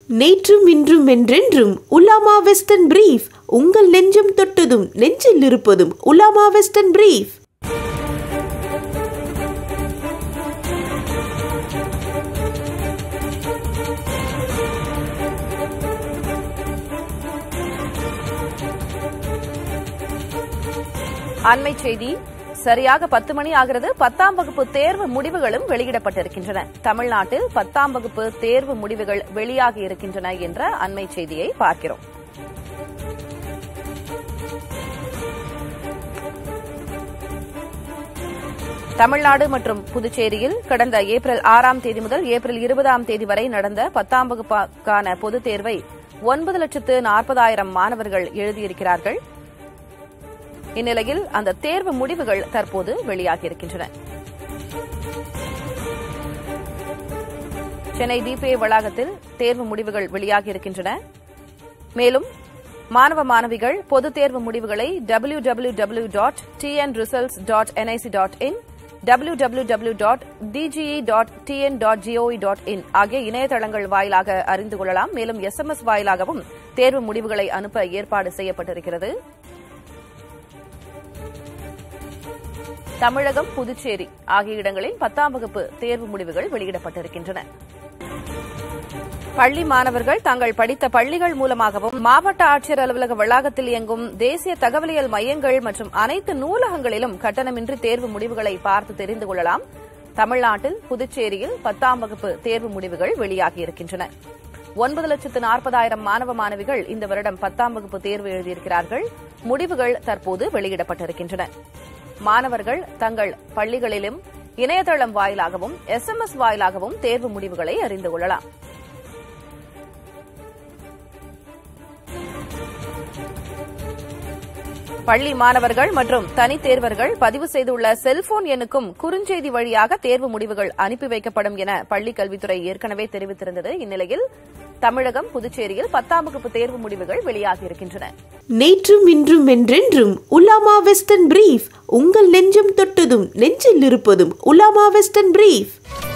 நேற்றும் இன்றும் என்றென்றும் உலாமா வெஸ்டர்ன் பிரீஃப் உங்கள் நெஞ்சம் தொட்டதும் நெஞ்சில் இருப்பதும் உலாமா வெஸ்டர்ன் பிரீஃப் அண்மை செய்தி சரியாக பத்து மணி ஆகிறது பத்தாம் வகுப்பு தேர்வு முடிவுகளும் வெளியிடப்பட்டிருக்கின்றன தமிழ்நாட்டில் பத்தாம் வகுப்பு தேர்வு முடிவுகள் வெளியாகி இருக்கின்றன என்ற அண்மை செய்தியை பார்க்கிறோம் தமிழ்நாடு மற்றும் புதுச்சேரியில் கடந்த ஏப்ரல் ஆறாம் தேதி முதல் ஏப்ரல் இருபதாம் தேதி வரை நடந்த பத்தாம் வகுப்புக்கான பொதுத் தேர்வை ஒன்பது லட்சத்து நாற்பதாயிரம் மாணவர்கள் எழுதியிருக்கிறார்கள் இந்நிலையில் அந்த தேர்வு முடிவுகள் தற்போது வெளியாகியிருக்கின்றன சென்னை டிபிஏ வளாகத்தில் தேர்வு முடிவுகள் வெளியாகியிருக்கின்றன மேலும் மாணவ மாணவிகள் பொதுத் தேர்வு முடிவுகளை W W W dot TN results dot NIC dot in W W W dot DGE dot TN dot GOE dot in ஆகிய இணையதளங்கள் வாயிலாக அறிந்து கொள்ளலாம் மேலும் எஸ்எம்எஸ் வாயிலாகவும் தேர்வு முடிவுகளை அனுப்ப ஏற்பாடு செய்யப்பட்டிருக்கிறது தமிழகம் புதுச்சேரி ஆகிய இடங்களில் பத்தாம் வகுப்பு தேர்வு முடிவுகள் வெளியிடப்பட்டிருக்கின்றன பள்ளி மாணவர்கள் தாங்கள் படித்த பள்ளிகள் மூலமாகவும் மாவட்ட ஆட்சியர் அலுவலக வளாகத்தில் இயங்கும் தேசிய தகவலியல் மையங்கள் மற்றும் அனைத்து நூலகங்களிலும் கட்டணமின்றி தேர்வு முடிவுகளை பார்த்து தெரிந்து கொள்ளலாம் தமிழ்நாட்டில் புதுச்சேரியில் பத்தாம் வகுப்பு தேர்வு முடிவுகள் வெளியாகியிருக்கின்றன ஒன்பது லட்சத்து நாற்பதாயிரம் மாணவ மாணவிகள் இந்த வருடம் பத்தாம் வகுப்பு தேர்வு எழுதியிருக்கிறார்கள் முடிவுகள் தற்போது வெளியிடப்பட்டிருக்கின்றன மாணவர்கள் தங்கள் பள்ளிகளிலும் இணையதளம் வாயிலாகவும் எஸ்எம்எஸ் வாயிலாகவும் தேர்வு முடிவுகளை அறிந்து கொள்ளலாம் பள்ளி மாணவர்கள் மற்றும் தனித் தேர்வர்கள் பதிவு செய்துள்ள செல்போன் எண்ணுக்கும் குறுஞ்செய்தி வழியாக தேர்வு முடிவுகள் அனுப்பி வைக்கப்படும் என பள்ளிக் கல்வித்துறை ஏற்கனவே தெரிவித்திருந்தது இந்நிலையில் தமிழகம் புதுச்சேரியில் பத்தாம் வகுப்பு தேர்வு முடிவுகள் வெளியாகியிருக்கின்றன நேற்றும் இன்றும் என்றென்றும் உலாமா வெஸ்டர்ன் பிரீஃப் உங்கள் நெஞ்சம் தொட்டதும் நெஞ்சில் இருப்பதும் உலாமா வெஸ்டர்ன் பிரீஃப்